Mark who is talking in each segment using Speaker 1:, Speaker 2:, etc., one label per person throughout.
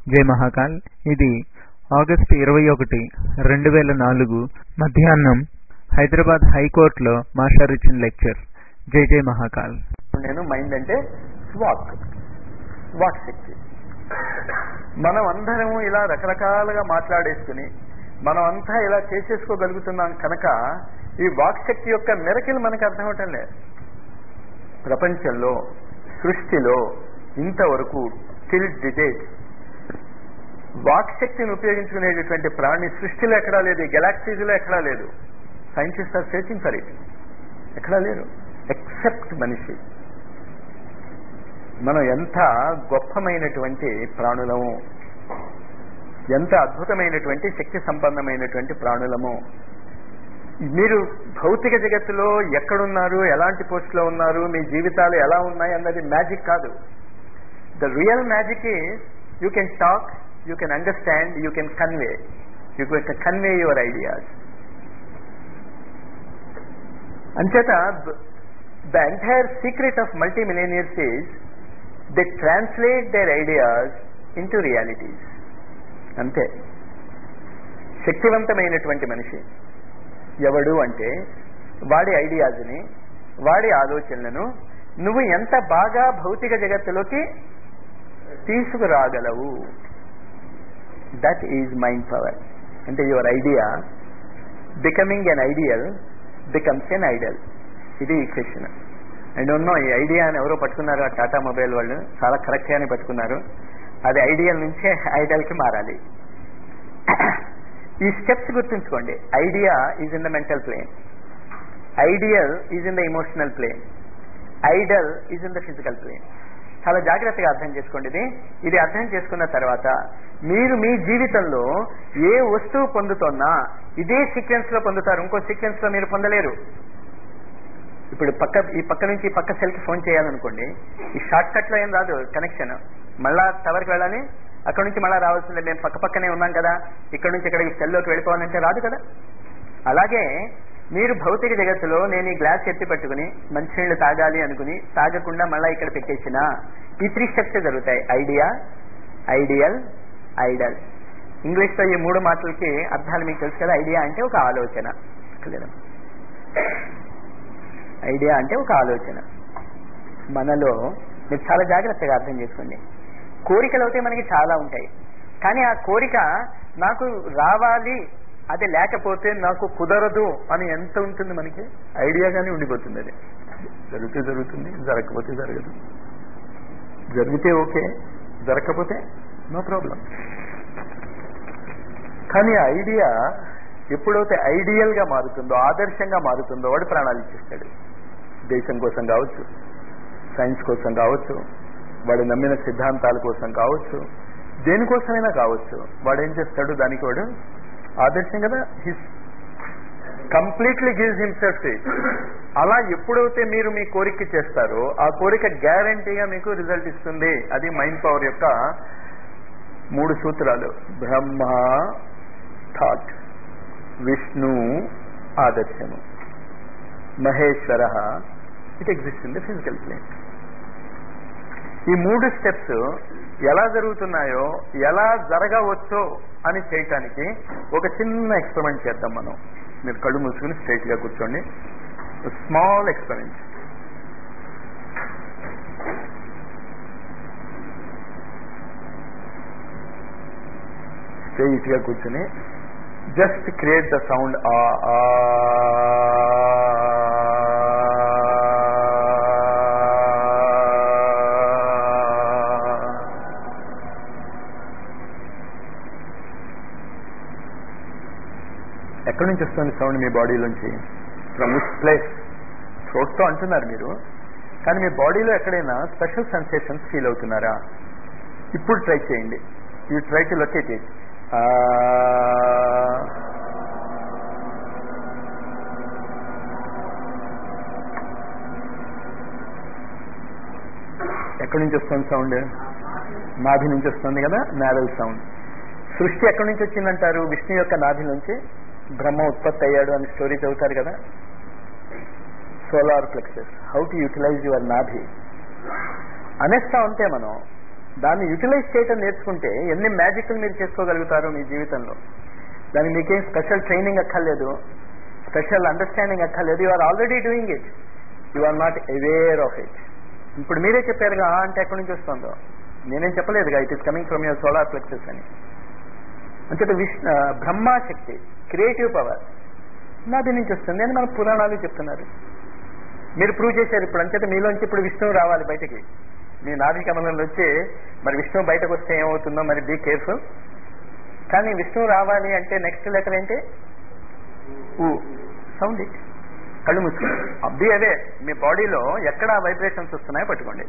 Speaker 1: జై మహాకాల్ ఇది ఆగస్టు ఇరవై ఒకటి రెండు వేల నాలుగు మధ్యాహ్నం హైదరాబాద్ హైకోర్టులో మాస్టర్ ఇచ్చిన లెక్చర్ జై జై మహాకాల్
Speaker 2: నేను మైండ్ అంటే వాక్ వాక్ శక్తి మనం అందరము ఇలా రకరకాలుగా మాట్లాడేసుకుని మనం అంతా ఇలా చేసేసుకోగలుగుతున్నాం కనుక ఈ వాక్ శక్తి యొక్క మెరకిల్ మనకు అర్థం అవటం లేదు ప్రపంచంలో సృష్టిలో ఇంతవరకు టిల్ డిటేట్ వాక్ శక్తిని ఉపయోగించుకునేటటువంటి ప్రాణి సృష్టిలో ఎక్కడా లేదు గెలాక్సీస్లో ఎక్కడా లేదు scientist are searching for it ఎక్కడా లేరు ఎక్సెప్ట్ మనిషి మనం ఎంత గొప్పమైనటువంటి ప్రాణులము ఎంత అద్భుతమైనటువంటి శక్తి సంపన్నమైనటువంటి ప్రాణులము మీరు భౌతిక జగత్తులో ఎక్కడున్నారు ఎలాంటి పోస్ట్లో ఉన్నారు మీ జీవితాలు ఎలా ఉన్నాయి అన్నది మ్యాజిక్ కాదు the real magic is you can talk you can understand you can convey you can convey your ideas అంచేత the entire secret of multi millionaires is they translate their ideas into realities అంతే శక్తివంతమైనటువంటి మనిషి ఎవడు అంటే వాడి ఐడియాస్ని వాడి ఆలోచనలను నువ్వు ఎంత బాగా భౌతిక జగత్తులోకి తీసుకురాగలవు దట్ ఈజ్ మైండ్ పవర్ అంటే your idea becoming an ideal becomes an idol ఇది ఈ క్వశ్చన్ ఐ డోంట్ నో ఈ ఐడియా అని ఎవరో పట్టుకున్నారు ఆ టాటా మొబైల్ వాళ్ళు చాలా కరెక్ట్ అని పట్టుకున్నారు అది ఐడియల్ నుంచే ఐడల్కి మారాలి ఈ స్టెప్స్ గుర్తుంచుకోండి idea is in the mental plane ideal is in the emotional plane idol is in the physical plane చాలా జాగ్రత్తగా అర్థం చేసుకోండి ఇది ఇది అర్థం చేసుకున్న తర్వాత మీరు మీ జీవితంలో ఏ వస్తువు పొందుతున్నా ఇదే సీక్వెన్స్ లో పొందుతారు ఇంకో సీక్వెన్స్ లో మీరు పొందలేరు ఇప్పుడు పక్క ఈ పక్క నుంచి ఈ పక్క సెల్కి ఫోన్ చేయాలనుకోండి ఈ షార్ట్ కట్ లో ఏం రాదు కనెక్షన్ మళ్ళా టవర్కి వెళ్ళాలి అక్కడ నుంచి మళ్ళా రావాల్సిందే మేము పక్క పక్కనే ఉన్నాం కదా ఇక్కడ నుంచి ఇక్కడికి సెల్లోకి వెళ్ళిపోవాలంటే రాదు కదా అలాగే మీరు భౌతిక జగత్తులో నేను ఈ గ్లాస్ ఎత్తి పట్టుకుని మంచినీళ్ళు తాగాలి అనుకుని తాగకుండా మళ్ళా ఇక్కడ పెట్టేసిన ఈ త్రీ స్టెప్స్ జరుగుతాయి ఐడియా ఐడియల్ ఐడల్ ఇంగ్లీష్ లో ఈ మూడు మాటలకి అర్థాలు మీకు తెలుసు కదా ఐడియా అంటే ఒక ఆలోచన ఐడియా అంటే ఒక ఆలోచన మనలో మీరు చాలా జాగ్రత్తగా అర్థం చేసుకోండి కోరికలు అయితే మనకి చాలా ఉంటాయి కానీ ఆ కోరిక నాకు రావాలి అది లేకపోతే నాకు కుదరదు అని ఎంత ఉంటుంది మనకి ఐడియాగానే ఉండిపోతుంది అది జరిగితే జరుగుతుంది జరగకపోతే జరగదు జరిగితే ఓకే జరగకపోతే నో ప్రాబ్లం కానీ ఐడియా ఎప్పుడైతే ఐడియల్ గా మారుతుందో ఆదర్శంగా మారుతుందో వాడు ప్రాణాలు ఇచ్చేస్తాడు దేశం కోసం కావచ్చు సైన్స్ కోసం కావచ్చు వాడు నమ్మిన సిద్ధాంతాల కోసం కావచ్చు దేనికోసమైనా కావచ్చు వాడు ఏం చేస్తాడు దానికి వాడు ఆదర్శం కదా హిస్ కంప్లీట్లీ గివ్స్ హిమ్సెల్ఫ్ అలా ఎప్పుడైతే మీరు మీ కోరిక చేస్తారో ఆ కోరిక గ్యారంటీగా మీకు రిజల్ట్ ఇస్తుంది అది మైండ్ పవర్ యొక్క మూడు సూత్రాలు బ్రహ్మ థాట్ విష్ణు ఆదర్శము Maheshwara it exist in the physical plane ఈ మూడు స్టెప్స్ ఎలా జరుగుతున్నాయో ఎలా జరగవచ్చో అని చేయటానికి ఒక చిన్న ఎక్స్పెరిమెంట్ చేద్దాం మనం మీరు కళ్ళు మూసుకుని స్ట్రైట్ గా కూర్చోండి స్మాల్ ఎక్స్పెరిమెంట్ స్ట్రైట్ గా కూర్చుని జస్ట్ క్రియేట్ ద సౌండ్ ఆ ఎక్కడి నుంచి వస్తుంది సౌండ్ మీ బాడీలోంచి ఫ్రమ్ విచ్ ప్లేస్ థ్రోట్తో అంటున్నారు మీరు కానీ మీ బాడీలో ఎక్కడైనా స్పెషల్ సెన్సేషన్స్ ఫీల్ అవుతున్నారా ఇప్పుడు ట్రై చేయండి you try to locate it ఎక్కడి నుంచి వస్తుంది సౌండ్ నాభి నుంచి వస్తుంది కదా నారల్ సౌండ్ సృష్టి ఎక్కడి నుంచి వచ్చిందంటారు విష్ణు యొక్క నాభి నుంచి బ్రహ్మ ఉత్పత్తి అయ్యాడు అని స్టోరీ చదువుతారు కదా solar plexus how to utilize your నాభి అనేస్తా ఉంటే మనం దాన్ని యూటిలైజ్ చేయటం నేర్చుకుంటే ఎన్ని మ్యాజిక్లు మీరు చేసుకోగలుగుతారు మీ జీవితంలో దానికి మీకేం స్పెషల్ ట్రైనింగ్ అక్కర్లేదు స్పెషల్ అండర్స్టాండింగ్ అక్కర్లేదు you are already doing it you are not aware of it ఇప్పుడు మీరే చెప్పారుగా "ఆ" అంటే ఎక్కడి నుంచి వస్తుందో నేనేం చెప్పలేదుగా it is coming from your solar plexus అని అంచేత విష్ణు బ్రహ్మాశక్తి క్రియేటివ్ పవర్ నాది నుంచి వస్తుంది అని మన పురాణాలు చెప్తున్నారు మీరు ప్రూవ్ చేశారు ఇప్పుడు అంచేత మీలోంచి ఇప్పుడు విష్ణువు రావాలి బయటికి మీ నాభి కమలంలో వచ్చి మరి విష్ణువు బయటకు వస్తే ఏమవుతుందో మరి బీ కేర్ఫుల్ కానీ విష్ణువు రావాలి అంటే నెక్స్ట్ లెటర్ ఏంటి ఊ సౌండ్ ఇట్ కళ్ళు మూసుకోండి అబ్బి అదే మీ బాడీలో ఎక్కడ వైబ్రేషన్స్ వస్తున్నాయో పట్టుకోండి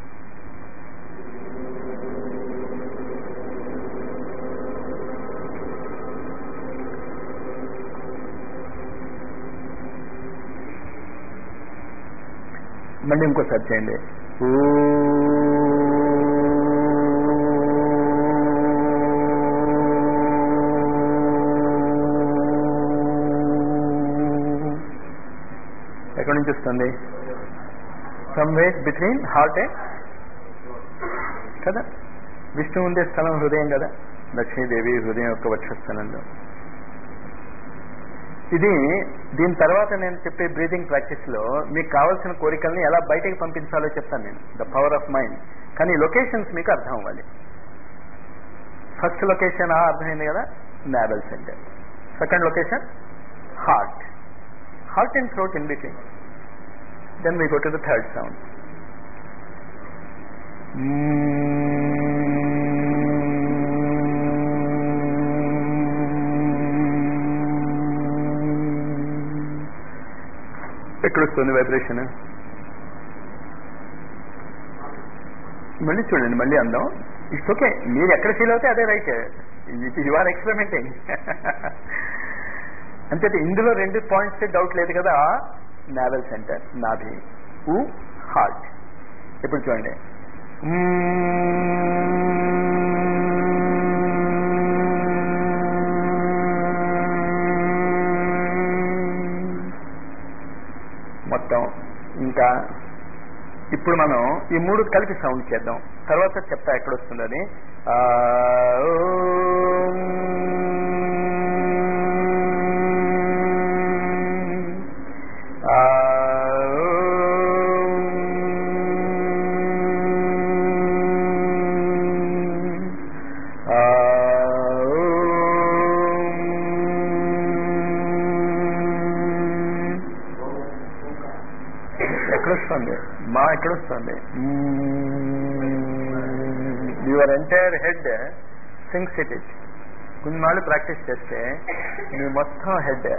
Speaker 2: మళ్ళీ ఇంకోసారి చేయండి ఎక్కడి నుంచి వస్తుంది సమ్వేర్ బిట్వీన్ హార్ట్ అండ్ కదా విష్ణు ఉండే స్థలం హృదయం కదా లక్ష్మీదేవి హృదయం యొక్క వక్షస్థలంలో ఇది దీని తర్వాత నేను చెప్పే బ్రీతింగ్ ప్రాక్టీస్ లో మీకు కావాల్సిన కోరికల్ని ఎలా బయటకు పంపించాలో చెప్తాను నేను ద పవర్ ఆఫ్ మైండ్ కానీ లొకేషన్స్ మీకు అర్థం అవ్వాలి ఫస్ట్ లొకేషన్ ఆ అర్థమైంది కదా navel centre second location heart heart and throat in between then we go to the third sound ఎక్కడ వస్తుంది వైబ్రేషన్ మళ్ళీ చూడండి మళ్ళీ అందాం ఇట్స్ ఓకే మీరు ఎక్కడ ఫీల్ అవుతే అదే రైట్ యు ఆర్ ఎక్స్పెరిమెంటింగ్ అంతే ఇందులో రెండు పాయింట్స్ డౌట్ లేదు కదా నావెల్ సెంటర్ నాభి ఊ హార్ట్ ఇప్పుడు చూడండి మొత్తం ఇంకా ఇప్పుడు మనం ఈ మూడు కలిపి సౌండ్ చేద్దాం తర్వాత చెప్తా ఎక్కడ వస్తుంది అది ఆ, ఓం. ఆ, ఓం. ఆ, ఓం. ఎక్కడొస్తుంది మా ఎక్కడొస్తుంది యువర్ ఎంటైర్ హెడ్ సింగ్ సిటీ కొన్నాళ్ళు ప్రాక్టీస్ చేస్తే మీ మొత్తం హెడ్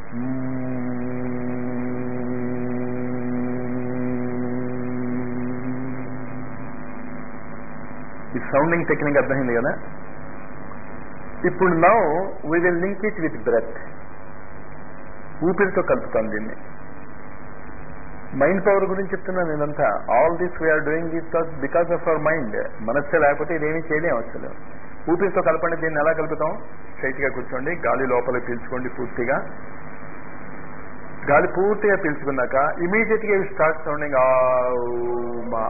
Speaker 2: ఈ సౌండింగ్ టెక్నిక్ అర్థమైంది కదా ఇప్పుడు now we will link it with breath ఊపిరితో కలుపుతాం దీన్ని మైండ్ పవర్ గురించి చెప్తున్నాను నేనంతా all this we're doing it because of our mind మనస్సే లేకపోతే ఇదేమీ చేయలేం అసలు ఊపిరితో కలపండి దీన్ని ఎలా కలుపుతాం స్ట్రైట్ గా కూర్చోండి గాలి లోపల పీల్చుకోండి పూర్తిగా గాలి పూర్తిగా పీల్చుకున్నాక ఇమీడియట్ గా స్టార్ట్ సౌండింగ్ మా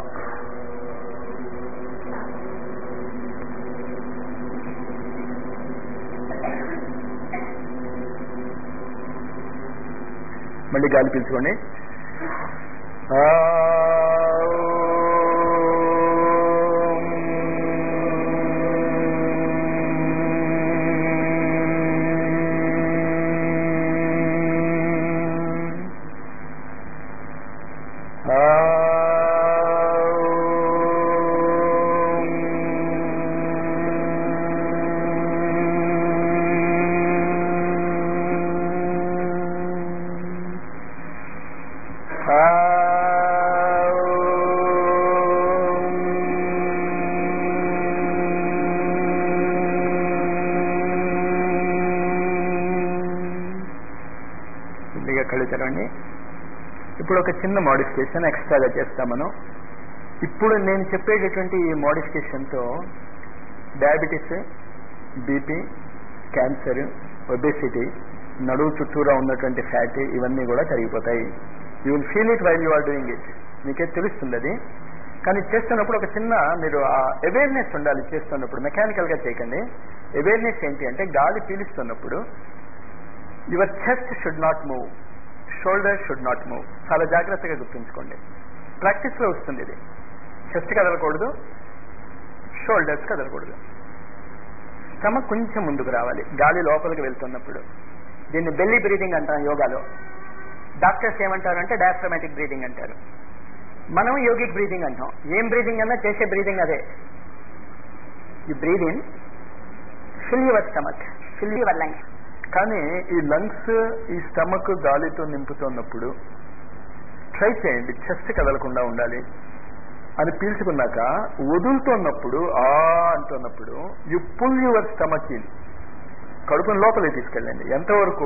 Speaker 2: మళ్ళీ గాలి పీల్చుకోండి కొద్దిగా కళ్ళు తెరవండి ఇప్పుడు ఒక చిన్న మోడిఫికేషన్ ఎక్స్ట్రాగా చేస్తాం మనం ఇప్పుడు నేను చెప్పేటటువంటి ఈ మోడిఫికేషన్తో డయాబెటీస్ బీపీ క్యాన్సర్ ఒబేసిటీ నడువు చుట్టూరా ఉన్నటువంటి ఫ్యాట్ ఇవన్నీ కూడా కరిగిపోతాయి you will feel it while you are doing it మీకే తెలుస్తుంది అది కానీ చేస్తున్నప్పుడు ఒక చిన్న మీరు ఆ అవేర్నెస్ ఉండాలి చేస్తున్నప్పుడు మెకానికల్ గా చేయకండి అవేర్నెస్ ఏంటి అంటే గాలి పీలుస్తున్నప్పుడు your chest should not move shoulder should not move చాలా జాగ్రత్తగా గుర్తుంచుకోండి ప్రాక్టీస్ లో వస్తుంది ఇది చెస్ట్ కదలకూడదు షోల్డర్స్ కదలకూడదు స్టమక్ కొంచెం ముందుకు రావాలి గాలి లోపలికి వెళ్తున్నప్పుడు దీన్ని బెల్లీ బ్రీదింగ్ అంటాం యోగాలో డాక్టర్స్ ఏమంటారంటే డయాఫ్రమాటిక్ బ్రీదింగ్ అంటారు మనం యోగిక్ బ్రీదింగ్ అంటాం ఏం బ్రీదింగ్ అన్నా చేసే బ్రీదింగ్ అదే ఈ breathing fill your stomach fill your lungs కానీ ఈ లంగ్స్ ఈ స్టమక్ గాలితో నింపుతున్నప్పుడు ట్రై చేయండి చెస్ట్ కదలకుండా ఉండాలి అని పీల్చుకున్నాక వదులుతున్నప్పుడు ఆ అంటున్నప్పుడు you pull your stomach in కడుపుని లోపలికి తీసుకెళ్ళండి ఎంతవరకు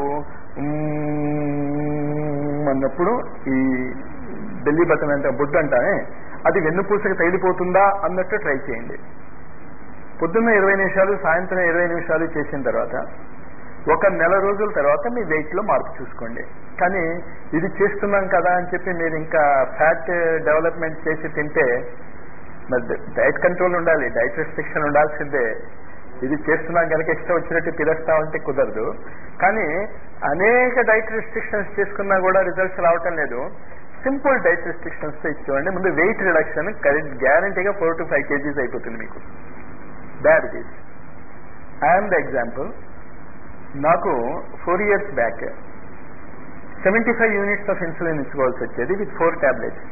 Speaker 2: మ్మ్ అన్నప్పుడు ఈ బెల్లి బటన్ అంటే బుడ్డ అంటానే అది వెన్నుపూసకి తగిలిపోతుందా అన్నట్టు ట్రై చేయండి పొద్దున్న ఇరవై నిమిషాలు సాయంత్రం ఇరవై నిమిషాలు చేసిన తర్వాత ఒక నెల రోజుల తర్వాత మీ వెయిట్ లో మార్పు చూసుకోండి కానీ ఇది చేస్తున్నాం కదా అని చెప్పి మీరు ఇంకా ఫ్యాట్ డెవలప్మెంట్ చేసి తింటే మరి డైట్ కంట్రోల్ ఉండాలి డైట్ రెస్ట్రిక్షన్ ఉండాల్సిందే ఇది చేస్తున్నాం కనుక ఇష్టం వచ్చినట్టు తిరస్తా ఉంటే కుదరదు కానీ అనేక డైట్ రెస్ట్రిక్షన్స్ చేసుకున్నా కూడా రిజల్ట్స్ రావటం లేదు సింపుల్ డైట్ రెస్ట్రిక్షన్స్ తో ఇచ్చేవండి ముందు వెయిట్ రిడక్షన్ కరెక్ట్ గ్యారంటీగా ఫోర్ టు ఫైవ్ కేజీస్ అయిపోతుంది మీకు డయాబెటీస్ ఐఎమ్ ద ఎగ్జాంపుల్ నాకు four years back seventy five units of insulin ఇచ్చుకోవాల్సి వచ్చేది విత్ ఫోర్ ట్యాబ్లెట్స్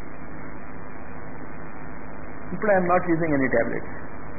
Speaker 2: ఇప్పుడు I'm not using any tablets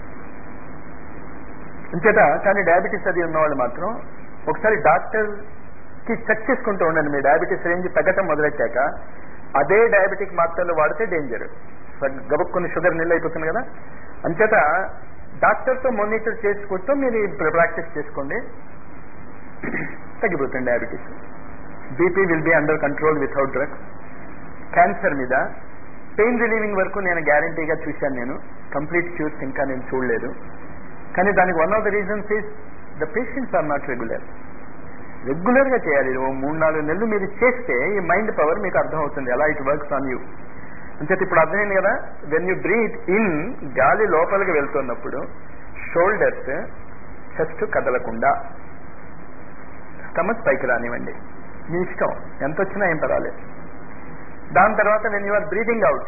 Speaker 2: అంచేత కానీ డయాబెటీస్ అది ఉన్నవాళ్ళు మాత్రం ఒకసారి డాక్టర్ కి చెక్ చేసుకుంటూ ఉండండి మీ డయాబెటీస్ రేంజ్ తగ్గటం మొదలెట్టాక అదే డయాబెటిక్ మాత్రలు వాడితే డేంజర్ గబుక్కుని షుగర్ నిల్ అయిపోతుంది కదా అంచేత డాక్టర్తో మానిటర్ చేసుకుంటూ మీరు ప్రాక్టీస్ చేసుకోండి తగ్గిపోతుంది diabetes BP will be under control without drugs cancer మీద పెయిన్ రిలీవింగ్ వరకు నేను గ్యారంటీగా చూశాను నేను కంప్లీట్ క్యూర్స్ ఇంకా నేను చూడలేదు కానీ దానికి one of the reasons is the patients are not regular regular గా చేయాలి ఓ మూడు నాలుగు నెలలు మీరు చేస్తే ఈ మైండ్ పవర్ మీకు అర్థం అవుతుంది ఎలా ఇట్ వర్క్స్ ఆన్ యూ అంచేత ఇప్పుడు అర్థమైంది కదా వెన్ యూ బ్రీత్ ఇన్ గాలి లోపలికి వెళ్తున్నప్పుడు షోల్డర్స్ చెస్ట్ కదలకుండా స్టమక్ పైకి రానివ్వండి మీ ఇష్టం ఎంత వచ్చినా ఏం పర్వాలేదు దాని తర్వాత when you are breathing out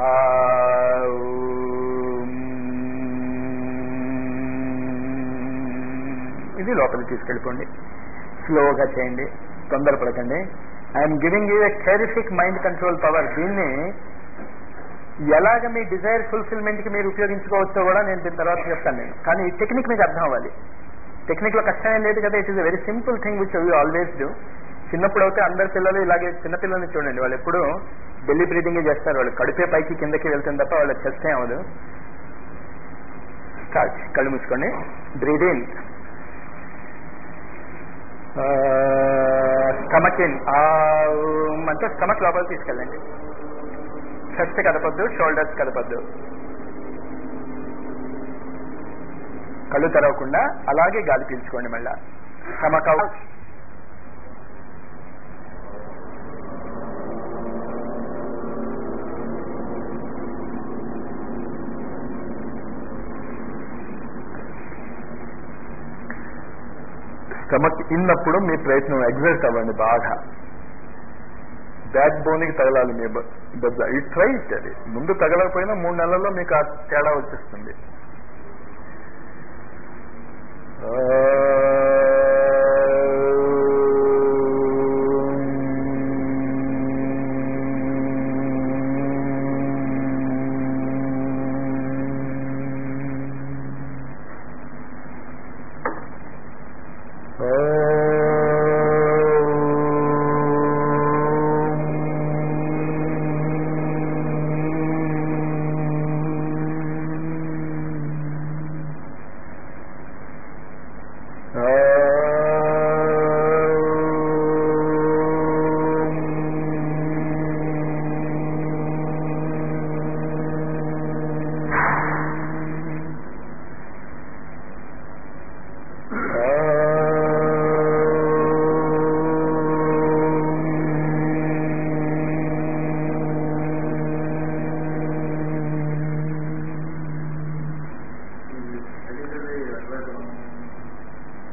Speaker 2: ఇది లోపలికి తీసుకెళ్ళిపోండి స్లోగా చేయండి తొందరపడకండి I'm giving you a terrific mind control power దీన్ని ఎలాగ మీ డిజైర్ ఫుల్ఫిల్మెంట్ కి మీరు ఉపయోగించుకోవచ్చో కూడా నేను దీని తర్వాత చెప్తాను నేను కానీ ఈ టెక్నిక్ మీకు అర్థం అవ్వాలి టెక్నిక్ లో కష్టం ఏం లేదు కదా it is a very simple thing which you always do చిన్నప్పుడు అయితే అందరి పిల్లలు ఇలాగే చిన్నపిల్లల్ని చూడండి వాళ్ళు ఎప్పుడు బెల్లి బ్రీదింగ్ చేస్తారు వాళ్ళు కడుపే పైకి కిందకి వెళ్తుంది తప్ప వాళ్ళ చెస్ట్ ఏం అవ్వదు స్టార్ట్ కళ్ళు మూసుకోండి బ్రీద్ ఇన్ స్టమక్ ఇన్ అంటే స్టమక్ లోపల తీసుకెళ్ళండి చెస్ట్ కదపద్దు షోల్డర్స్ కదపద్దు కళ్ళు తెరవకుండా అలాగే గాలి పీల్చుకోండి మళ్ళా స్టమక్ అవుట్ స్టమక్ ఇన్నప్పుడు మీ ప్రయత్నం ఎగ్జర్ట్ అవ్వండి బాగా బ్యాక్ బోన్ కి తగలాలి మీ బొజ్జ ఈ ట్రై ఇట్ అది ముందు తగలకపోయినా మూడు నెలల్లో మీకు ఆ తేడా వచ్చేస్తుంది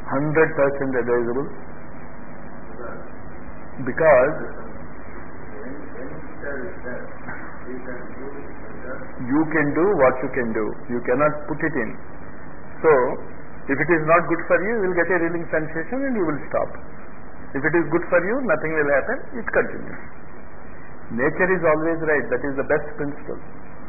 Speaker 2: hundred percent advisable because you can do what you can do. You cannot put it in. So, if it is not good for you, you will get a reeling sensation and you will stop. If it is good for you, nothing will happen, it continues. Nature is always right. That is the best principle.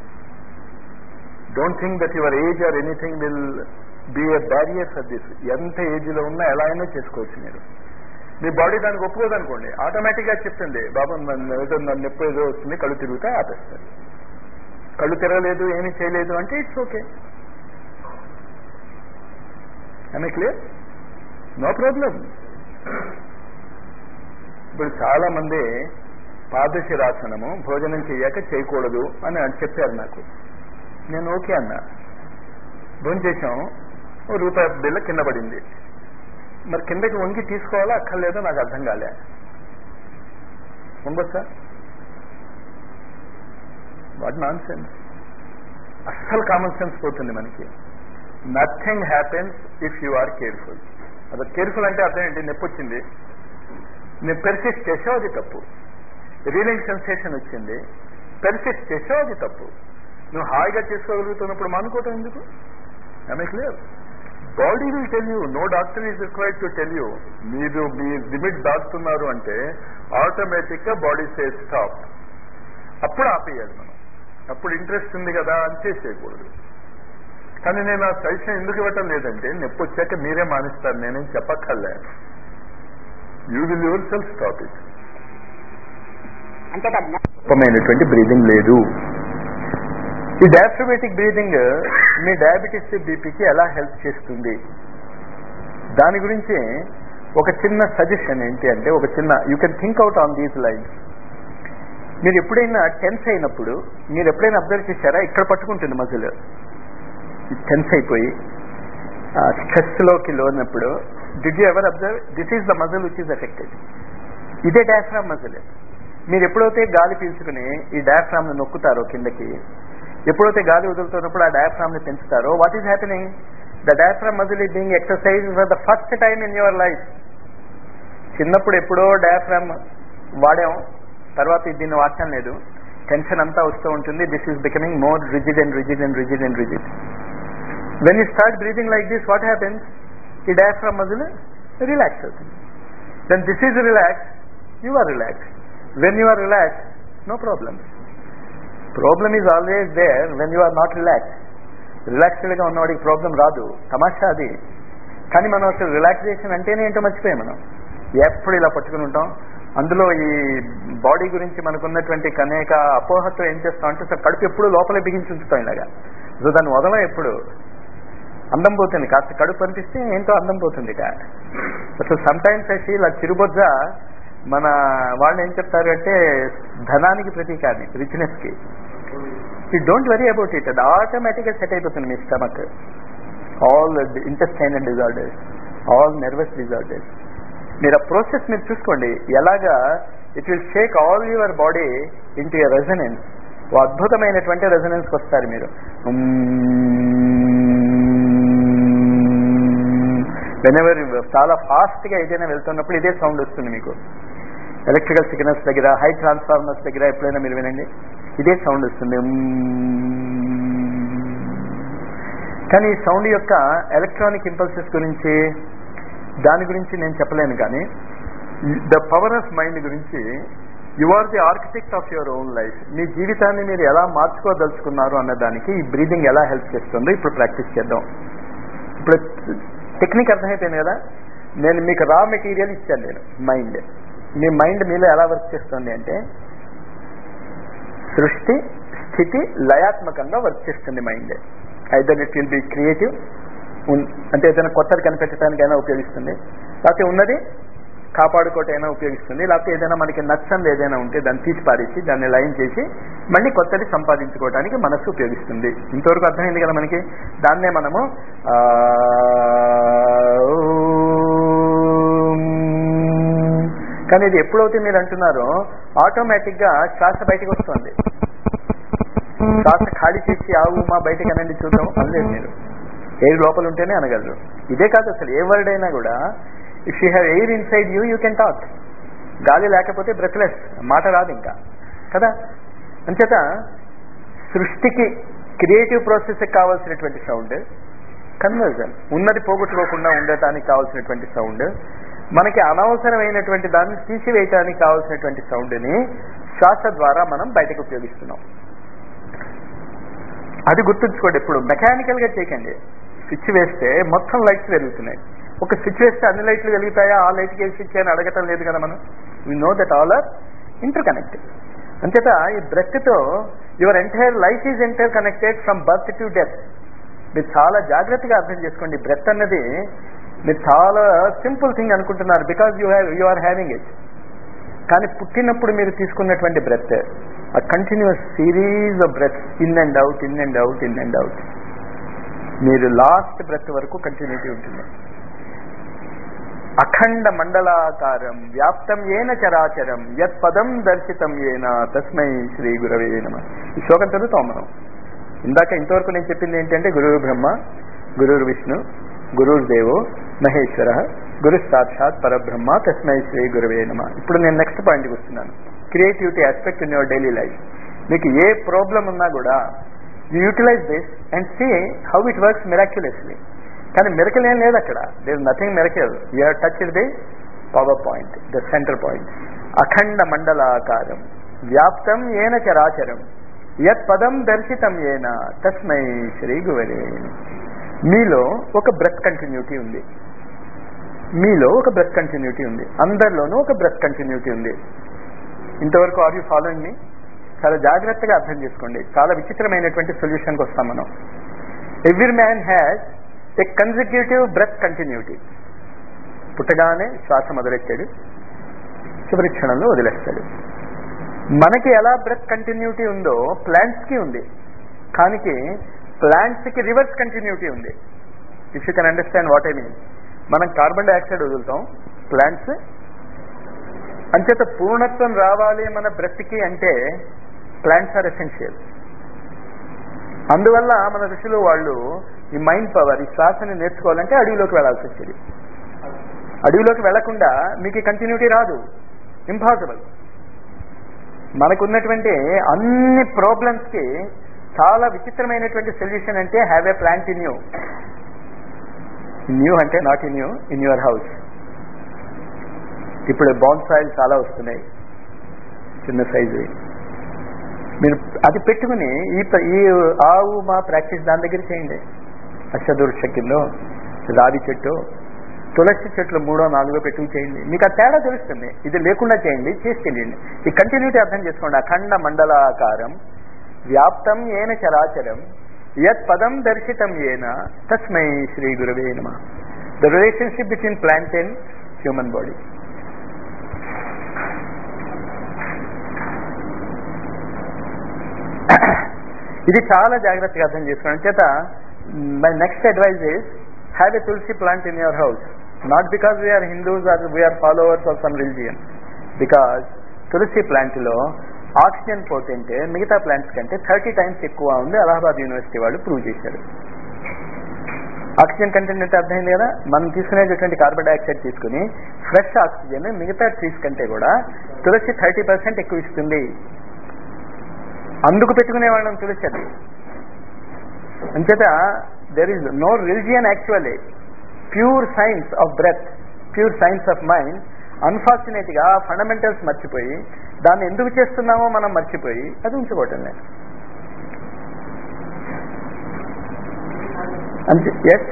Speaker 2: Don't think that your age or anything will be a barrier for this. ఎంత ఏజ్లో ఉన్నా ఎలా అయినా చేసుకోవచ్చు మీరు మీ body దానికి ఒప్పుకోదు అనుకోండి ఆటోమేటిక్గా చెప్తుంది బాబు నన్ను ఏదో నన్ను నొప్పి ఏదో వస్తుంది కళ్ళు తిరుగుతా ఆపేస్తుంది కళ్ళు తిరగలేదు ఏమీ చేయలేదు అంటే it's okay I clear no problem ఇప్పుడు చాలా మంది పాదశిరాసనము భోజనం చెయ్యాక చేయకూడదు అని చెప్పారు నాకు నేను ఓకే అన్నా భోజనం చేసాం ఓ రూపాయి బిల్ల కింద పడింది మరి కిందకి వంగి తీసుకోవాలా అక్కర్లేదో నాకు అర్థం కాలే వంగొచ్చా వాట్ నాన్ సెన్స్ అస్సలు కామన్ సెన్స్ పోతుంది మనకి nothing happens if you are careful అది కేర్ఫుల్ అంటే అర్థం ఏంటి నొప్పి వచ్చింది నేను పెర్సిస్ట్ చేసావు అది తప్పు రీలింగ్ సెన్సేషన్ వచ్చింది పెర్సిస్ట్ చేసావు అది తప్పు నువ్వు హాయిగా చేసుకోగలుగుతున్నప్పుడు మానుకోవటం ఎందుకు I clear body will tell you no doctor is required to tell you మీరు మీ లిమిట్ దాటుతున్నారు అంటే ఆటోమేటిక్ గా బాడీ సే స్టాప్ అప్పుడు ఆపేయాలి మనం అప్పుడు ఇంట్రెస్ట్ ఉంది కదా అని చేసేయకూడదు కానీ నేను ఆ సజెషన్ ఎందుకు ఇవ్వటం లేదంటే నొప్పి వచ్చాక మీరే మానేస్తారు నేనేం చెప్పక్కర్లే you will yourself stop it
Speaker 3: అంతే కదా
Speaker 2: గొప్పమైనటువంటి బ్రీదింగ్ లేదు ఈ డయాఫ్రమేటిక్ బ్రీదింగ్ మీ డయాబెటీస్ బీపీకి ఎలా హెల్ప్ చేస్తుంది దాని గురించి ఒక చిన్న సజెషన్ ఏంటి అంటే ఒక చిన్న you can think out on these lines మీరు ఎప్పుడైనా టెన్స్ అయినప్పుడు మీరు ఎప్పుడైనా అబ్జర్వ్ చేశారా ఇక్కడ పట్టుకుంటుంది మజిల్ టెన్స్ అయిపోయి స్ట్రెస్ లోకి లోనప్పుడు did you ever observe this is the muscle which is affected ఇదే డయాఫ్రామ్ మజిల్ మీరు ఎప్పుడైతే గాలి పీల్చుకుని ఈ డయాఫ్రామ్ ను నొక్కుతారో కిందకి ఎప్పుడైతే గాలి వదులుతున్నప్పుడు ఆ డయాఫ్రామ్ ని పెంచుతారో what is happening the diaphragm muscle is being exercise for the first time in your life చిన్నప్పుడు ఎప్పుడో డయాఫ్రామ్ వాడాం తర్వాత దీన్ని వాడటం లేదు టెన్షన్ అంతా వస్తూ ఉంటుంది this is becoming more rigid and rigid and rigid and rigid when you start breathing like this what happens ఈ డయాఫ్రామ్ మజిల్ రిలాక్స్ అవుతుంది then this is relax you are relax when you are relax no problem problem is always there when you are not relax relaxed గా ఉన్నవాడికి problem రాదు తమాషా అది కానీ మనం అసలు రిలాక్సేషన్ అంటేనే ఏంటో మర్చిపోయాం మనం ఎప్పుడు ఇలా పట్టుకుని ఉంటాం అందులో ఈ బాడీ గురించి మనకున్నటువంటి అనేక అపోహతో ఏం చేస్తాం అంటే అసలు కడుపు ఎప్పుడు లోపలే బిగించి ఉంచుతాం ఇలాగా సో దాన్ని వదలం ఎప్పుడు అందం పోతుంది కాస్త కడుపు అనిపిస్తే ఏంటో అందం పోతుంది ఇక అసలు సమ్ టైమ్స్ అయితే ఇలా చిరుబొజ్జ మన వాళ్ళు ఏం చెప్తారు అంటే ధనానికి ప్రతీక అది రిచ్నెస్ కి you don't worry about it అది ఆటోమేటిక్గా సెట్ అయిపోతుంది మీ stomach all intestinal disorders all nervous disorders మీరు ఆ ప్రాసెస్ మీరు చూసుకోండి ఎలాగా it will shake all your body into a resonance ఓ అద్భుతమైనటువంటి రెజనెన్స్కి వస్తారు మీరు వెనెవర్ చాలా ఫాస్ట్గా ఏదైనా వెళ్తున్నప్పుడు ఇదే సౌండ్ వస్తుంది మీకు ఎలక్ట్రికల్ సిగ్నల్స్ దగ్గర హై ట్రాన్స్ఫార్మర్స్ దగ్గర ఎప్పుడైనా మీరు వినండి ఇదే సౌండ్ వస్తుంది కానీ ఈ సౌండ్ యొక్క ఎలక్ట్రానిక్ ఇంపల్సెస్ గురించి దాని గురించి నేను చెప్పలేను కానీ ద పవర్ ఆఫ్ మైండ్ గురించి you are the architect of your own life మీ జీవితాన్ని మీరు ఎలా మార్చుకోదలుచుకున్నారు అన్న దానికి ఈ బ్రీదింగ్ ఎలా హెల్ప్ చేస్తుందో ఇప్పుడు ప్రాక్టీస్ చేద్దాం ఇప్పుడు టెక్నిక్ అర్థమైపోయింది కదా నేను మీకు రా మెటీరియల్ ఇచ్చాను నేను మైండ్ మీ మైండ్ మీలో ఎలా వర్క్ చేస్తుంది అంటే సృష్టి స్థితి లయాత్మకంగా వర్క్ చేస్తుంది mind either it will be creative అంటే ఏదైనా కొత్తది కనిపెట్టడానికైనా ఉపయోగిస్తుంది లేకపోతే ఉన్నది కాపాడుకోవటైనా ఉపయోగిస్తుంది లేకపోతే ఏదైనా మనకి నచ్చంది ఏదైనా ఉంటే దాన్ని తీసి పారేసి దాన్ని లైన్ చేసి మళ్ళీ కొత్తది సంపాదించుకోవడానికి మనస్సు ఉపయోగిస్తుంది ఇంతవరకు అర్థమైంది కదా మనకి దాన్నే మనము ఆ, కానీ ఇది ఎప్పుడైతే మీరు అంటున్నారో ఆటోమేటిక్ గా శ్వాస బయటకు వస్తుంది శ్వాస ఖాళీ చేసి ఆవు మా బయటకు అనండి చూద్దాం అనలేదు మీరు ఎయిర్ లోపల ఉంటేనే అనగలరు ఇదే కాదు అసలు ఏ వర్డ్ అయినా కూడా if you have air inside you you can talk గాలి లేకపోతే బ్రెత్లెస్ మాట రాదు ఇంకా కదా అంచేత సృష్టికి క్రియేటివ్ ప్రాసెస్కి కావాల్సినటువంటి సౌండ్ కన్వర్జన్ ఉన్నది పోగొట్టుకోకుండా ఉండటానికి కావాల్సినటువంటి సౌండ్ మనకి అనవసరమైనటువంటి దాన్ని తీసివేయటానికి కావాల్సినటువంటి సౌండ్ని శ్వాస ద్వారా మనం బయటకు ఉపయోగిస్తున్నాం అది గుర్తుంచుకోండి ఎప్పుడు మెకానికల్ గా చేయకండి స్విచ్ వేస్తే మొత్తం లైట్స్ వెలుగుతున్నాయి ఒక స్విచ్ వేస్తే అన్ని లైట్లు వెలుగుతాయా ఆ లైట్కి ఏ స్విచ్ అని అడగటం లేదు కదా మనం we know that all are interconnected అంచేత ఈ బ్రెత్ తో your entire life is entire connected from birth to death మీరు చాలా జాగ్రత్తగా అర్థం చేసుకోండి బ్రెత్ అన్నది మీరు చాలా సింపుల్ థింగ్ అనుకుంటున్నారు because you have you are having it కానీ పుట్టినప్పుడు మీరు తీసుకున్నటువంటి బ్రెత్ ఆ continuous series of breath in and out in and out in and out మీరు లాస్ట్ బ్రెత్ వరకు కంటిన్యూటీ ఉంటుంది అఖండ మండలాకారం వ్యాప్తం ఏన చరాచరం యత్ పదం దర్శితం ఏన తస్మై శ్రీ గురవే నమ ఈ శ్లోకం చదువుతాం మనం ఇందాక ఇంతవరకు నేను చెప్పింది ఏంటంటే గురువు బ్రహ్మ గురువు విష్ణు గురువు దేవో మహేశ్వర గురు సాక్షాత్ పరబ్రహ్మ తస్మై శ్రీ గురువే నమ ఇప్పుడు నేను నెక్స్ట్ పాయింట్కి వస్తున్నాను creativity aspect in your daily life మీకు ఏ ప్రాబ్లం ఉన్నా కూడా you utilise this and see how it works miraculously కానీ మిరకల్ ఏం లేదు అక్కడ there nothing miracle you have touch the power point the centre point అఖండ మండలాకారం వ్యాప్తం ఏన చరాచరం యత్ పదం దర్శితం ఏన తస్మై శ్రీ గువరే మీలో ఒక బ్రెత్ కంటిన్యూటీ ఉంది మీలో ఒక బ్రెత్ కంటిన్యూటీ ఉంది అందరిలోనూ ఒక బ్రెత్ కంటిన్యూటీ ఉంది ఇంతవరకు ఆర్ యూ ఫాలోయింగ్ మీ చాలా జాగ్రత్తగా అర్థం చేసుకోండి చాలా విచిత్రమైనటువంటి సొల్యూషన్కి వస్తాం మనం every man has a consecutive breath continuity పుట్టగానే శ్వాస మొదలెట్టాడు చివరి క్షణంలో వదిలేస్తాడు మనకి ఎలా బ్రెత్ కంటిన్యూటీ ఉందో ప్లాంట్స్ కి ఉంది కానీ ప్లాంట్స్ కి రివర్స్ కంటిన్యూటీ ఉంది if you can understand what I mean మనం కార్బన్ డైఆక్సైడ్ వదులుతాం ప్లాంట్స్ అంచేత పూర్ణత్వం రావాలి మన బ్రెత్కి అంటే ప్లాంట్స్ ఆర్ ఎసెన్షియల్ అందువల్ల మన ఋషులు వాళ్ళు ఈ మైండ్ పవర్ ఈ శ్వాసని నేర్చుకోవాలంటే అడవిలోకి వెళ్లాల్సి వచ్చేది అడవిలోకి వెళ్లకుండా మీకు కంటిన్యూటీ రాదు ఇంపాసిబుల్ మనకున్నటువంటి అన్ని ప్రాబ్లమ్స్ కి చాలా విచిత్రమైనటువంటి సొల్యూషన్ అంటే have a plant in you in you అంటే not in you in your house ఇప్పుడు బాన్సాయిల్ చాలా వస్తున్నాయి చిన్న సైజు మీరు అది పెట్టుకుని ఈ ప- ఈ ఆవు మా ప్రాక్టీస్ దాని దగ్గర చేయండి అష్టదూర్ష కింద రావి చెట్టు తులసి చెట్లు మూడో నాలుగో పెట్టుకుని చేయండి మీకు ఆ తేడా తెలుస్తుంది ఇది లేకుండా చేయండి చేసి తెలియండి ఈ కంటిన్యూటీ అర్థం చేసుకోండి అఖండ మండలాకారం వ్యాప్తం ఏన చరాచరం యత్ పదం దర్శితం ఏన తస్మై శ్రీ గురువే నమ the relationship between plant and human body ఇది చాలా జాగ్రత్తగా అర్థం చేసుకోండి చేత my next advice is have a tulsi plant in your house not because we're Hindus or we're followers of some religion because tulsi plant లో ఆక్సిజన్ పోతుంటే మిగతా ప్లాంట్స్ కంటే థర్టీ టైమ్స్ ఎక్కువ ఉంది అలహాబాద్ యూనివర్సిటీ వాళ్ళు ప్రూవ్ చేశారు ఆక్సిజన్ కంటెంట్ అంటే అర్థమైంది కదా మనం తీసుకునేటటువంటి కార్బన్ డైఆక్సైడ్ తీసుకుని ఫ్రెష్ ఆక్సిజన్ మిగతా ట్రీస్ కంటే కూడా తులసి థర్టీ పర్సెంట్ ఎక్కువ ఇస్తుంది అందుకు పెట్టుకునే వాళ్ళం తులసి అది అంచేత there is no religion actually pure science of breath pure science of mind unfortunate గా ఫండమెంటల్స్ మర్చిపోయి దాన్ని ఎందుకు చేస్తున్నామో మనం మర్చిపోయి అది ఉంచుకోవటం లేదు అంతే ఎస్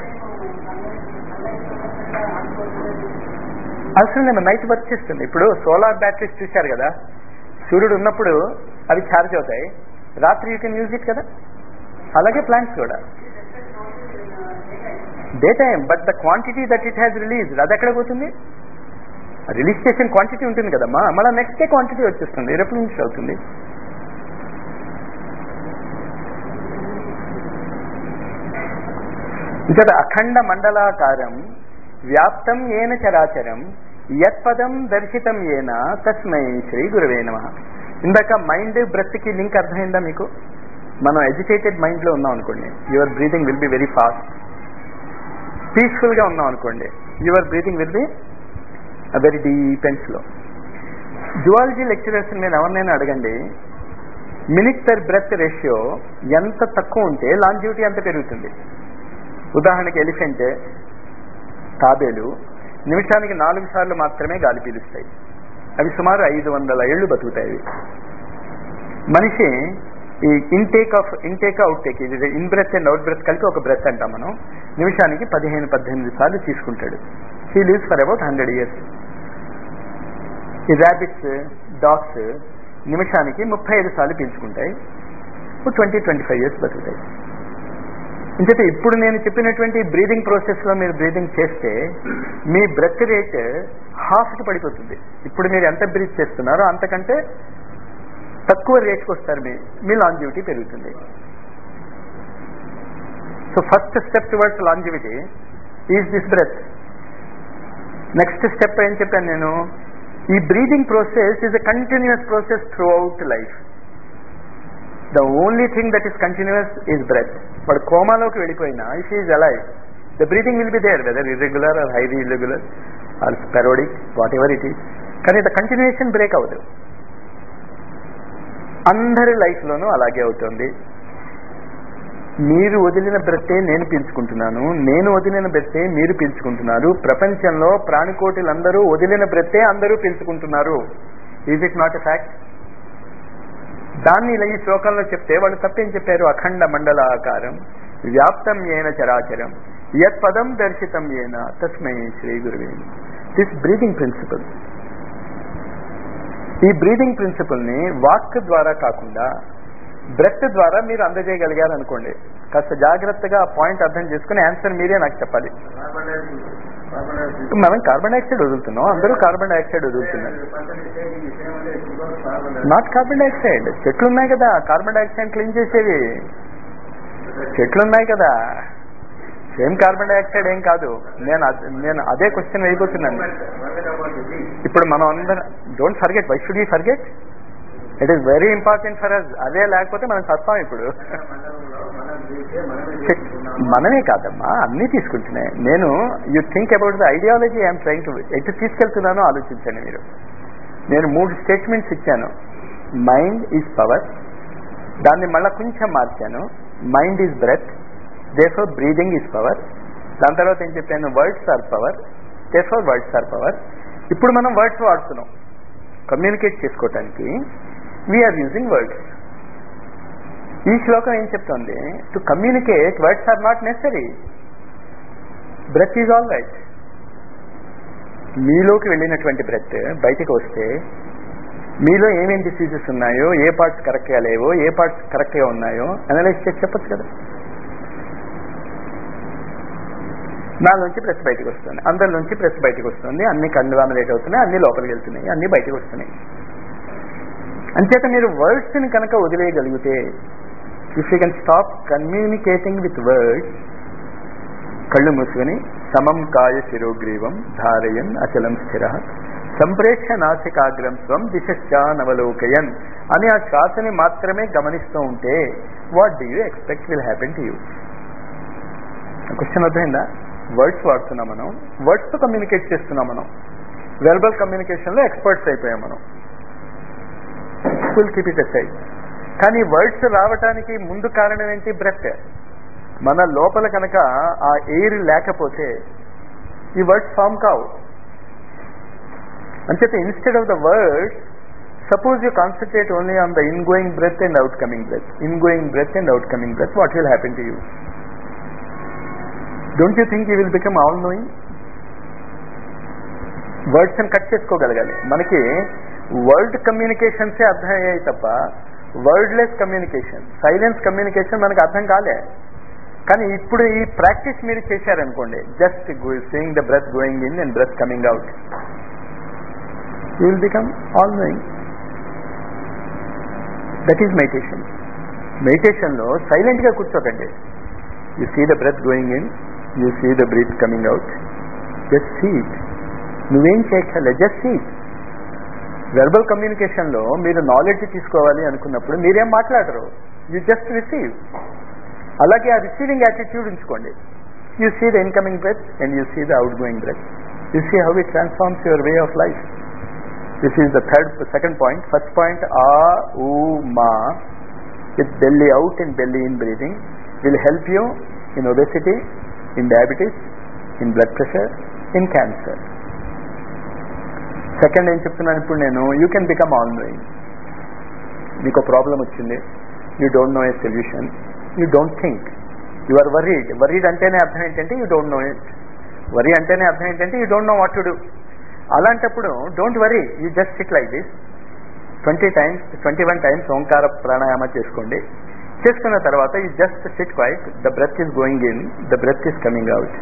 Speaker 2: అవసరం లేదు నైట్ వర్క్ చేస్తుంది ఇప్పుడు సోలార్ బ్యాటరీస్ చూశారు కదా సూర్యుడు ఉన్నప్పుడు అవి ఛార్జ్ అవుతాయి రాత్రి యూ కెన్ యూజ్ ఇట్ కదా అలాగే ప్లాంట్స్ కూడా day time but the quantity that it has release అది ఎక్కడ పోతుంది రిలీజ్ చేసిన క్వాంటిటీ ఉంటుంది కదమ్మా మళ్ళీ నెక్స్ట్ డే క్వాంటిటీ వచ్చేస్తుంది రిప్లిన్స్ అవుతుంది ఇక్కడ అఖండ మండలాకారం వ్యాప్తం ఏన చరాచరం యత్పదం దర్శితం ఏన తస్మై శ్రీ గురువే నమ ఇందాక మైండ్ బ్రెత్ కి లింక్ అర్థమైందా మీకు మనం ఎడ్యుకేటెడ్ మైండ్ లో ఉన్నాం అనుకోండి your breathing will be very fast peaceful గా ఉన్నాం అనుకోండి your breathing will be very deep and slow zoology lecturers నేను ఎవరినైనా అడగండి మినిట్ పర్ బ్రెత్ రేషియో ఎంత తక్కువ ఉంటే లాంజివిటీ అంత పెరుగుతుంది ఉదాహరణకి ఎలిఫెంట్ తాబేలు నిమిషానికి నాలుగు సార్లు మాత్రమే గాలి పీలుస్తాయి అవి సుమారు ఐదు వందల ఏళ్ళు బతుకుతాయి మనిషి ఈ intake of intake out take ఇది in breath and out breath కలిపి ఒక బ్రెత్ అంటాం మనం నిమిషానికి పదిహేను పద్దెనిమిది సార్లు తీసుకుంటాడు he lives for about hundred years ఈ ర్యాబిట్స్ డాగ్స్ నిమిషానికి ముప్పై ఐదు సార్లు పీల్చుకుంటాయి ట్వంటీ ట్వంటీ ఫైవ్ ఇయర్స్ బతుకుతాయి ఇంకైతే ఇప్పుడు నేను చెప్పినటువంటి బ్రీదింగ్ ప్రాసెస్ లో మీరు బ్రీదింగ్ చేస్తే మీ బ్రెత్ రేట్ హాఫ్ కి పడిపోతుంది ఇప్పుడు మీరు ఎంత బ్రీత్ చేస్తున్నారో అంతకంటే తక్కువ రేట్కి వస్తారు మీ మీ లాంజివిటీ పెరుగుతుంది so first step towards longevity is this breath next step ఏం చెప్పాను నేను ఈ breathing process is a continuous process throughout life the only thing that is continuous is breath వాడు కోమాలోకి వెళ్ళిపోయినా if is alive the breathing will be there whether irregular or highly irregular or sporadic whatever it is కానీ the continuation break అవ్వదు అందరి లైఫ్లోనూ అలాగే అవుతుంది మీరు వదిలిన బ్రెత్తే నేను పీల్చుకుంటున్నాను నేను వదిలిన బ్రెత్తే మీరు పీల్చుకుంటున్నారు ప్రపంచంలో ప్రాణికోటిలందరూ వదిలిన బ్రెత్తే అందరూ పీల్చుకుంటున్నారు is it not a fact దాన్ని ఇలా ఈ శ్లోకంలో చెప్తే వాళ్ళు తప్పేం చెప్పారు అఖండ మండల ఆకారం వ్యాప్తం ఏన చరాచరం యత్ పదం దర్శితం ఏన తస్మై శ్రీ గురువే దిస్ బ్రీదింగ్ ప్రిన్సిపల్ ఈ బ్రీదింగ్ ప్రిన్సిపల్ ని వాక్ ద్వారా కాకుండా బ్రెత్ ద్వారా మీరు అందజేయగలిగారు అనుకోండి కాస్త జాగ్రత్తగా ఆ పాయింట్ అర్థం చేసుకుని ఆన్సర్ మీరే నాకు చెప్పాలి మనం కార్బన్ డైఆక్సైడ్ వదులుతున్నాం అందరూ కార్బన్ డైఆక్సైడ్ వదులుతున్నారు నాట్ కార్బన్ డైఆక్సైడ్ చెట్లు ఉన్నాయి కదా కార్బన్ డైఆక్సైడ్ క్లీన్ చేసేవి చెట్లు ఉన్నాయి కదా సేమ్ కార్బన్ డైఆక్సైడ్ ఏం కాదు నేను అద్- నేను అదే క్వశ్చన్ అయిపోతున్నాను ఇప్పుడు మనం అందరం don't forget why should you forget it is very important for us అదే లేకపోతే మనం చస్తాం ఇప్పుడు చెట్- మనమే కాదమ్మా అన్నీ తీసుకుంటున్నాయి నేను you think about the ideology I'm trying to ఎటు తీసుకెళ్తున్నానో ఆలోచించండి మీరు నేను మూడు స్టేట్మెంట్స్ ఇచ్చాను మైండ్ ఈజ్ పవర్ దాన్ని మళ్ళీ కొంచెం మార్చాను mind is breath therefore breathing is power దాని తర్వాత ఏం చెప్పాను words are power therefore words are power ఇప్పుడు మనం వర్డ్స్ వాడుతున్నాం కమ్యూనికేట్ చేసుకోవటానికి వీఆర్ యూజింగ్ వర్డ్స్ ఈ శ్లోకం ఏం చెప్తోంది to communicate words are not necessary breath is all right మీలోకి వెళ్ళినటువంటి బ్రెత్ బయటకు వస్తే మీలో ఏమేం డిసీజెస్ ఉన్నాయో ఏ పార్ట్స్ కరెక్ట్గా లేవో ఏ పార్ట్స్ కరెక్ట్గా ఉన్నాయో అనలైజ్ చేసి చెప్పచ్చు కదా నాలోంచి ప్రెస్ బయటకు వస్తుంది అందరిలోంచి ప్రెస్ బయటకు వస్తుంది అన్ని కన్వామినేట్ అవుతున్నాయి అన్ని లోపలికి వెళ్తున్నాయి అన్ని బయటకు వస్తున్నాయి అంచేత మీరు వర్డ్స్ ని కనుక వదిలేయగలిగితే if you can stop communicating with words కళ్ళు మూసుకొని సమం కాయ శిరోగ్రీవం ధారయన్ అచలం స్థిర సంప్రేక్ష నాసికాగ్రం స్వం దిశశ్చా నవలోకయన్ అని ఆ శ్వాసని మాత్రమే గమనిస్తూ ఉంటే what do you expect will happen to you question అర్థమైందా వర్డ్స్ వాడుతున్నాం మనం వర్డ్స్ తో కమ్యూనికేట్ చేస్తున్నాం మనం వెర్బల్ కమ్యూనికేషన్ లో ఎక్స్పర్ట్స్ అయిపోయాం మనం విల్ కీప్ ఇట్ సైడ్ కానీ వర్డ్స్ రావటానికి ముందు కారణం ఏంటి బ్రెత్ మన లోపల కనుక ఆ ఎయిర్ లేకపోతే ఈ వర్డ్స్ ఫామ్ కావు అంచేత instead of the words suppose you concentrate only on the in going breath and out coming breath in going breath and out coming breath what will happen to you don't you think you will become all knowing words అని cut చేసుకోగలగాలి మనకి word కమ్యూనికేషన్సే అర్థమయ్యాయి తప్ప wordless communication silence communication మనకు అర్థం కాలే కానీ ఇప్పుడు ఈ ప్రాక్టీస్ మీరు చేశారనుకోండి just seeing the breath going in and breath coming out you will become all knowing that is meditation మెడిటేషన్లో సైలెంట్గా కూర్చోకండి you see the breath going in you see the breath coming out just see it నువ్వేం చేయక్కర్లే just see it verbal కమ్యూనికేషన్లో మీరు knowledge తీసుకోవాలి అనుకున్నప్పుడు మీరేం మాట్లాడరు యూ జస్ట్ రిసీవ్ అలాగే ఆ రిసీవింగ్ యాటిట్యూడ్ ఉంచుకోండి You see the incoming breath and you see the outgoing breath. You see how it transforms your way of life. This is the third, second point. First point, A, U, Ma, with belly out and belly in breathing, will help you in obesity, in diabetes, in blood pressure, in cancer. Second ఏం చెప్తున్నాను ఇప్పుడు నేను you can become all knowing మీకు problem వచ్చింది you don't know a solution you don't think you are worried worried అంటేనే అర్థం ఏంటంటే you don't know it worry అంటేనే అర్థం ఏంటంటే you don't know what to do అలాంటప్పుడు don't worry you just sit like this twenty times twenty one times ఓంకార ప్రాణాయామ చేసుకోండి చేసుకున్న తర్వాత you just sit quiet the breath is going in the breath is coming out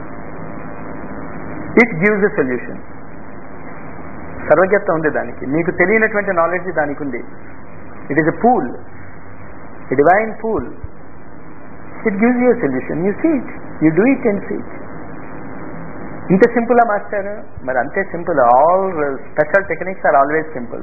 Speaker 2: it gives a solution సర్వజ్ఞత ఉంది దానికి మీకు తెలియనటువంటి నాలెడ్జ్ దానికి ఉంది it is a pool a divine pool it gives you solution you see it you do it and see it ఇంత simple master మరి అంతే simple all special techniques are always simple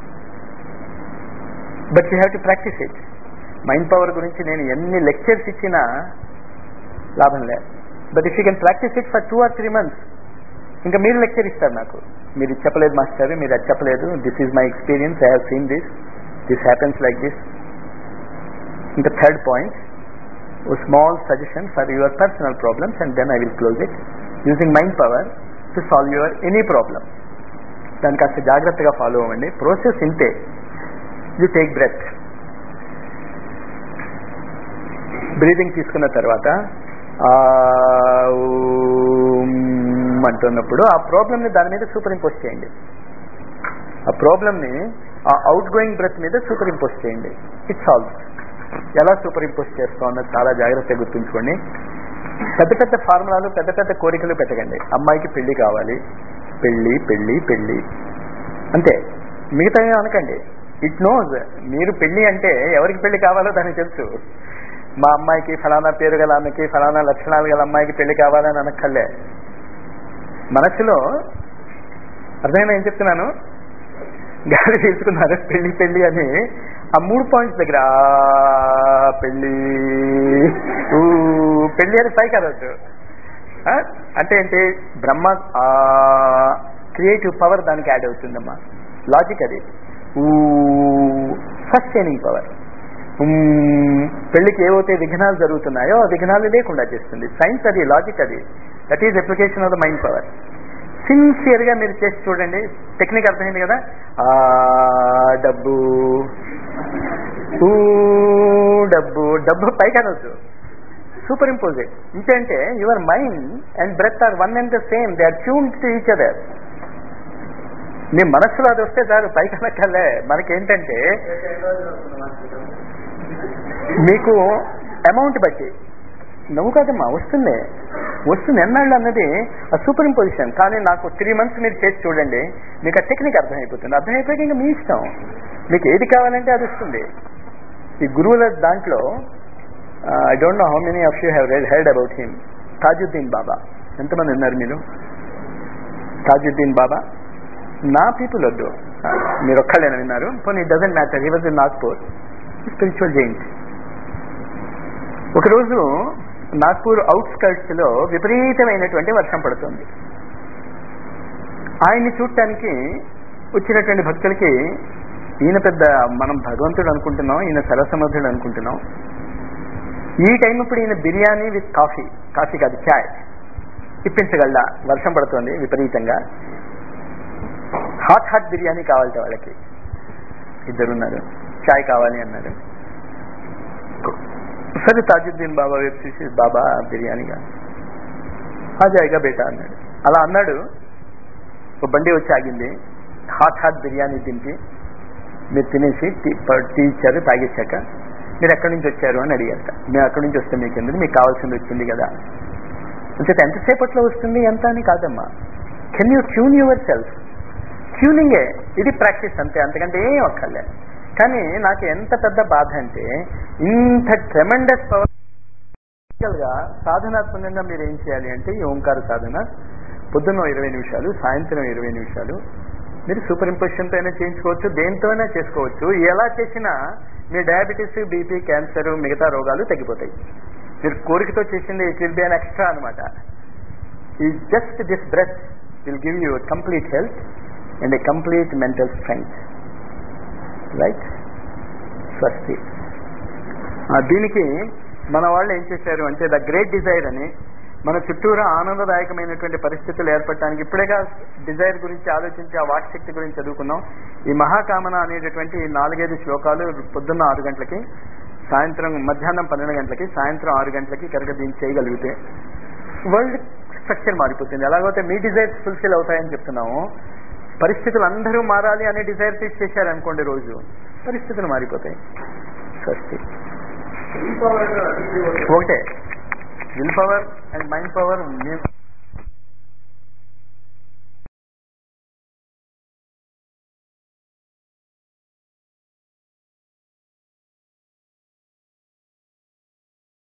Speaker 2: but you have to practice it mind power గురించి నేను ఎన్ని lectures ఇచ్చినా లాభం లేదు but if you can practice it for two or three months ఇంకా మీరు లెక్చర్ ఇస్తారు నాకు మీరు ఇది చెప్పలేదు మాస్టర్ మీరు అది చెప్పలేదు this is my experience I have seen this this happens like this ఇంకా third point oh small suggestion for your personal problems and then I will close it using mind power to solve your any problem దాన్ని కాస్త జాగ్రత్తగా follow అవ్వండి process ఇంతే you take breath breathing తీసుకున్న తర్వాత అంటున్నప్పుడు ఆ ప్రాబ్లమ్ని దాని మీద సూపర్ ఇంపోజ్ చేయండి ఆ ప్రాబ్లమ్ని ఆ అవుట్ గోయింగ్ బ్రెత్ మీద సూపర్ ఇంపోజ్ చేయండి ఇట్ సాల్వ్ ఎలా సూపర్ ఇంపోజ్ చేస్తాం అన్నది చాలా జాగ్రత్తగా గుర్తుంచుకోండి పెద్ద పెద్ద ఫార్ములాలు పెద్ద పెద్ద కోరికలు పెట్టకండి అమ్మాయికి పెళ్లి కావాలి పెళ్లి పెళ్లి పెళ్లి అంతే మిగతా ఏం అనకండి ఇట్ నోజ్ మీరు పెళ్లి అంటే ఎవరికి పెళ్లి కావాలో దానికి తెలుసు మా అమ్మాయికి ఫలానా పేరు గల ఆమెకి ఫలానా లక్షణాలు గల అమ్మాయికి పెళ్లి కావాలని అనక్కర్లే మనసులో అర్థమైనా ఏం చెప్తున్నాను గాలి తీసుకున్నారు పెళ్లి పెళ్లి అని ఆ మూడు పాయింట్స్ దగ్గర ఆ పెళ్లి ఊ పెళ్లి అని పైకి అనొద్దు ఆ? అంటే ఏంటి బ్రహ్మ క్రియేటివ్ పవర్ దానికి యాడ్ అవుతుందమ్మా లాజిక్ అది ఊ సస్టైనింగ్ పవర్ పెళ్లికి ఏవైతే విఘ్నాలు జరుగుతున్నాయో ఆ విఘ్నాలు లేకుండా చేస్తుంది సైన్స్ అది లాజిక్ అది that is application of the mind power sincere గా మీరు చేసి చూడండి టెక్నిక్ అర్థమైంది కదా ఆ డబ్బు ఊ డబ్బు డబ్బు పైకి అనొద్దు సూపర్ ఇంపోజిట్ ఇంకంటే your mind and breath are one and the same they are tune to each other నీ మనస్సులో అది వస్తే చాలు పైకి అనక్కర్లే మనకేంటంటే మీకు అమౌంట్ బట్టి నువ్వు కాదమ్మా వస్తుంది వస్తుంది ఎన్నాళ్ళు అన్నది ఆ సూపర్ ఇంపోజిషన్ కానీ నాకు త్రీ మంత్స్ మీరు చేసి చూడండి మీకు ఆ టెక్నిక్ అర్థమైపోతుంది అర్థమైపోయాక ఇంకా మీ ఇష్టం మీకు ఏది కావాలంటే అది వస్తుంది ఈ గురువుల దాంట్లో I don't know how many of you have read heard about him Tajuddin Baba ఎంతమంది ఉన్నారు మీరు తాజుద్దీన్ బాబా నా పీపుల్ వద్దు మీరు ఒక్కళ్ళేనా విన్నారు పోనీ doesn't matter he was in Nagpur spiritual giant ఒకరోజు నాగ్పూర్ అవుట్స్కర్ట్స్ లో విపరీతమైనటువంటి వర్షం పడుతుంది ఆయన్ని చూడటానికి వచ్చినటువంటి భక్తులకి ఈయన పెద్ద మనం భగవంతుడు అనుకుంటున్నాం ఈయన సరసమర్థుడు అనుకుంటున్నాం ఈ టైం ఇప్పుడు ఈయన బిర్యానీ విత్ కాఫీ కాఫీ కాదు చాయ్ ఇప్పించగలడా వర్షం పడుతుంది విపరీతంగా హాట్ హాట్ బిర్యానీ కావాలట వాళ్ళకి ఇద్దరున్నారు చాయ్ కావాలి అన్నారు సరే తాజుద్దీన్ బాబా వైపు చూసి బాబా బిర్యానీగా ఆ జాయిగా బేటా అన్నాడు అలా అన్నాడు ఒక బండి వచ్చి ఆగింది హాట్ హాట్ బిర్యానీ తింటి మీరు తినేసి టీ ప- టీ ఇచ్చారు తాగేశాక మీరు ఎక్కడి నుంచి వచ్చారు అని అడిగారట మేము అక్కడి నుంచి వస్తే మీకు ఎందుకు మీకు కావాల్సింది వచ్చింది కదా అంటే ఎంతసేపట్లో వస్తుంది ఎంత అని కాదమ్మా can you tune yourself ట్యూనింగే ఇది ప్రాక్టీస్ అంతే అంతకంటే ఏం అక్కర్లే కానీ నాకు ఎంత పెద్ద బాధ అంటే ఇంత ట్రెమెండస్ పవర్ గా సాధనాత్మకంగా మీరు ఏం చేయాలి అంటే ఈ ఓంకార సాధన పొద్దున్న ఇరవై నిమిషాలు సాయంత్రం ఇరవై నిమిషాలు మీరు సూపర్ ఇంపోజిషన్తో అయినా చేయించుకోవచ్చు దేంతో అయినా చేసుకోవచ్చు ఎలా చేసినా మీ డయాబెటీస్ బీపీ క్యాన్సర్ మిగతా రోగాలు తగ్గిపోతాయి మీరు కోరికతో చేసింది it will be an extra అనమాట ఈ just this breath will give you complete health and a complete mental strength right స్వస్తి ఆ, దీనికి మన వాళ్ళు ఏం చేశారు అంటే ద గ్రేట్ డిజైర్ అని మన చుట్టూరా ఆనందదాయకమైనటువంటి పరిస్థితులు ఏర్పడటానికి ఇప్పుడేగా డిజైర్ గురించి ఆలోచించి ఆ వాక్శక్తి గురించి చదువుకున్నాం ఈ మహాకామన అనేటటువంటి ఈ నాలుగైదు శ్లోకాలు పొద్దున్న ఆరు గంటలకి సాయంత్రం మధ్యాహ్నం పన్నెండు గంటలకి సాయంత్రం ఆరు గంటలకి కనుక దీన్ని చేయగలిగితే వరల్డ్ స్ట్రక్చర్ మారిపోతుంది ఎలాగైతే మీ డిజైర్స్ ఫుల్ఫిల్ అవుతాయని చెప్తున్నాము పరిస్థితులు అందరూ మారాలి అనే డిజైర్ తీసి చేశారనుకోండి రోజు పరిస్థితులు మారిపోతాయి స్వస్తి ఒకటే will power and mind power